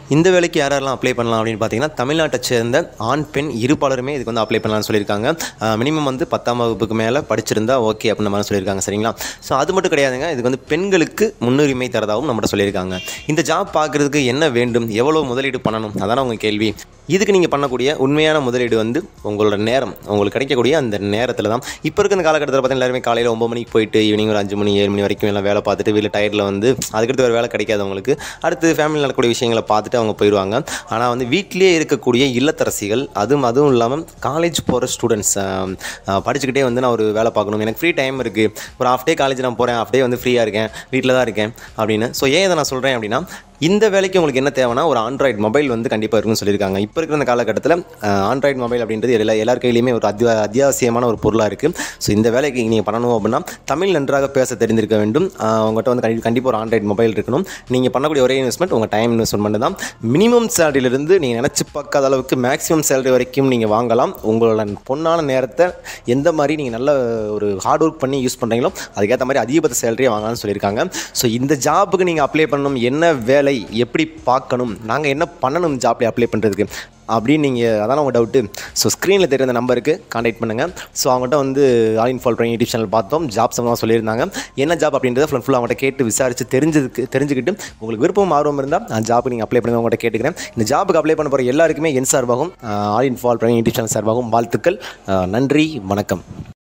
இந்த வேலைக்கு யாரெல்லாம் அப்ளை பண்ணலாம் அப்படின்னு பார்த்தீங்கன்னா தமிழ்நாட்டை சேர்ந்த ஆண் பெண் இருப்பாளருமே இதுக்கு வந்து அப்ளை பண்ணலாம்னு சொல்லியிருக்காங்க மினிமம் வந்து பத்தாம் வகுப்புக்கு மேலே படிச்சிருந்தா ஓகே அப்படின்ற மாதிரி சொல்லியிருக்காங்க சரிங்களா ஸோ அது மட்டும் கிடையாதுங்க இதுக்கு வந்து பெண்களுக்கு முன்னுரிமை தரதாகவும் நம்மகிட்ட சொல்லியிருக்காங்க இந்த ஜாப் பார்க்குறதுக்கு என்ன வேண்டும் எவ்வளோ முதலீடு பண்ணணும் அதான உங்கள் கேள்வி இதுக்கு நீங்கள் பண்ணக்கூடிய உண்மையான முதலீடு வந்து உங்களோட நேரம் உங்களுக்கு கிடைக்கக்கூடிய அந்த நேரத்தில் தான் இப்போ இருக்க இந்த காலகட்டத்தில் பார்த்தீங்கன்னா எல்லாருமே காலையில் ஒம்பது மணிக்கு போயிட்டு ஈவினிங் ஒரு அஞ்சு மணி ஏழு மணி வரைக்கும் எல்லாம் வேலை பார்த்துட்டு வீட்டில் டயர்டில் வந்து அதுக்கடுத்து வேறு வேலை கிடைக்காது அவங்களுக்கு அடுத்து ஃபேமிலியில் நடக்கக்கூடிய விஷயங்களை பார்த்துட்டு அவங்க போயிடுவாங்க ஆனால் வந்து வீட்டிலேயே இருக்கக்கூடிய இல்லத்தரசிகள் அதுவும் அதுவும் இல்லாமல் காலேஜ் போகிற ஸ்டூடெண்ட்ஸ் படிச்சுக்கிட்டே வந்து நான் ஒரு வேலை பார்க்கணும் எனக்கு ஃப்ரீ டைம் இருக்குது ஒரு ஹாஃப் டே காலேஜ் நான் போகிறேன் ஹாஃப் டே வந்து ஃப்ரீயாக இருக்கேன் வீட்டில் தான் இருக்கேன் அப்படின்னு ஸோ ஏன் இதை நான் சொல்கிறேன் அப்படின்னா இந்த வேலைக்கு உங்களுக்கு என்ன தேவைன்னா ஒரு ஆண்ட்ராய்டு மொபைல் வந்து கண்டிப்பாக இருக்குன்னு சொல்லியிருக்காங்க இப்போ இருக்கிற இந்த காலகட்டத்தில் ஆண்ட்ராய்டு மொபைல் அப்படின்றது எல்லா எல்லார் கையிலையுமே ஒரு அத்தியா அத்தியாவசியமான ஒரு பொருளாக இருக்குது ஸோ இந்த வேலைக்கு நீங்கள் பண்ணணும் அப்படின்னா தமிழ் நன்றாக பேச தெரிந்திருக்க வேண்டும் ஆஹ் உங்கள்கிட்ட வந்து கண்டி கண்டிப்பாக ஒரு ஆண்ட்ராய்டு மொபைல் இருக்கணும் நீங்கள் பண்ணக்கூடிய ஒரே இன்வெஸ்ட்மெண்ட் உங்கள் டைம் இன்வெஸ்ட்மெண்ட் தான் மினிமம் சேலரியிலிருந்து நீங்கள் நினச்சி பார்க்காத அளவுக்கு மேக்ஸிமம் சேலரி வரைக்கும் நீங்கள் வாங்கலாம் உங்களோட பொன்னான நேரத்தை எந்த மாதிரி நீங்கள் நல்ல ஒரு ஹார்ட் ஒர்க் பண்ணி யூஸ் பண்ணுறீங்களோ அதுக்கேற்ற மாதிரி அதிகபட்ச சேலரியை வாங்கலாம்னு சொல்லியிருக்காங்க ஸோ இந்த ஜாப்புக்கு நீங்கள் அப்ளை பண்ணணும் என்ன வேலை எப்படி பார்க்கணும் நாங்கள் என்ன பண்ணணும் ஜாப்ல அப்ளை பண்ணுறதுக்கு அப்படின்னு நீங்கள் அதான உங்கள் டவுட்டு ஸோ ஸ்க்ரீனில் தெரியுற இந்த நம்பருக்கு காண்டாக்ட் பண்ணுங்கள் ஸோ அவங்கள்ட்ட வந்து all in fall YouTube channel பார்த்தோம் ஜாப் சம்மந்தமாக சொல்லியிருந்தாங்க என்ன ஜாப் அப்படின்றத ஃபுல் ஃபுல்லாக அவங்கள்ட்ட கேட்டு விசாரித்து தெரிஞ்சதுக்கு தெரிஞ்சுக்கிட்டு உங்களுக்கு விருப்பம் ஆர்வம் இருந்தால் அந்த ஜாப்புக்கு நீங்கள் அப்ளை பண்ணுங்க அவங்கள்ட்ட கேட்டுக்கிறேன் இந்த ஜாப்புக்கு அப்ளை பண்ண போகிற எல்லாருக்குமே என் சார்பாகவும் all in fall YouTube channel சார்பாகவும் வாழ்த்துக்கள் ஆஹ் நன்றி வணக்கம்